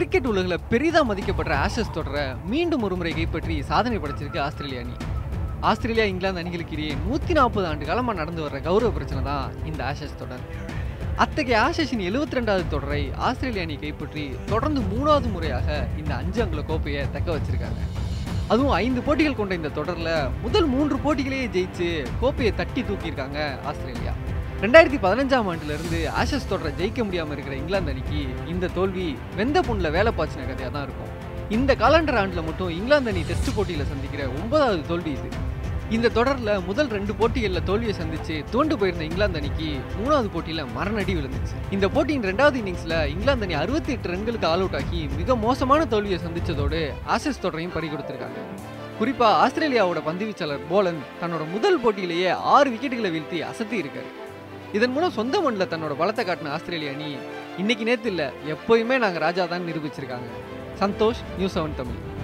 cricket உலகில் பெரிதா மதிக்கப்படுற Ashes தொடரை மீண்டும் ஒருமுறை கைப்பற்றி சாதனை படைச்சிருக்கு ஆஸ்திரேலிய அணி ஆஸ்திரேலியா இங்கிலாந்து அணிகளுக்கு இடையே நூற்றி நாற்பது ஆண்டு காலமாக நடந்து வர்ற கௌரவ பிரச்சனை தான் இந்த ஆஷஸ் தொடர் அத்தகைய ஆஷஸின் எழுபத்தி ரெண்டாவது தொடரை ஆஸ்திரேலிய அணி கைப்பற்றி தொடர்ந்து மூணாவது முறையாக இந்த அஞ்சு அங்குல கோப்பையை தக்க வச்சிருக்காங்க அதுவும் ஐந்து போட்டிகள் கொண்ட இந்த தொடரில் முதல் மூன்று போட்டிகளையே ஜெயிச்சு கோப்பையை தட்டி தூக்கியிருக்காங்க ஆஸ்திரேலியா ரெண்டாயிரத்தி பதினஞ்சாம் ஆண்டுல இருந்து ஆஷஸ் தொடரை ஜெயிக்க முடியாமல் இருக்கிற இங்கிலாந்து அணிக்கு இந்த தோல்வி வெந்த புண்ணில் வேலை பாய்ச்சின கதையாக தான் இருக்கும் இந்த காலண்டர் ஆண்டில் மட்டும் இங்கிலாந்து அணி டெஸ்ட் போட்டியில் சந்திக்கிற ஒன்பதாவது தோல்வி இது இந்த தொடரில் முதல் ரெண்டு போட்டிகளில் தோல்வியை சந்திச்சு தோண்டு போயிருந்த இங்கிலாந்து அணிக்கு மூணாவது போட்டியில் மரணடி விழுந்துச்சு இந்த போட்டியின் ரெண்டாவது இன்னிங்ஸில் இங்கிலாந்து அணி அறுபத்தி எட்டு ரன்களுக்கு ஆல் அவுட் ஆகி மிக மோசமான தோல்வியை சந்திச்சதோடு ஆஷஸ் தொடரையும் பறி கொடுத்துருக்காங்க குறிப்பா ஆஸ்திரேலியாவோட பந்துவீச்சாளர் போலன் தன்னோட முதல் போட்டியிலேயே ஆறு விக்கெட்டுகளை வீழ்த்தி அசத்தி இருக்காரு இதன் மூலம் சொந்த மண்ணில் தன்னோட பலத்தை காட்டின ஆஸ்திரேலிய அணி இன்னைக்கு நேத்து இல்ல எப்போயுமே நாங்கள் ராஜா தான் நிரூபிச்சிருக்காங்க சந்தோஷ் நியூஸ் செவன் தமிழ்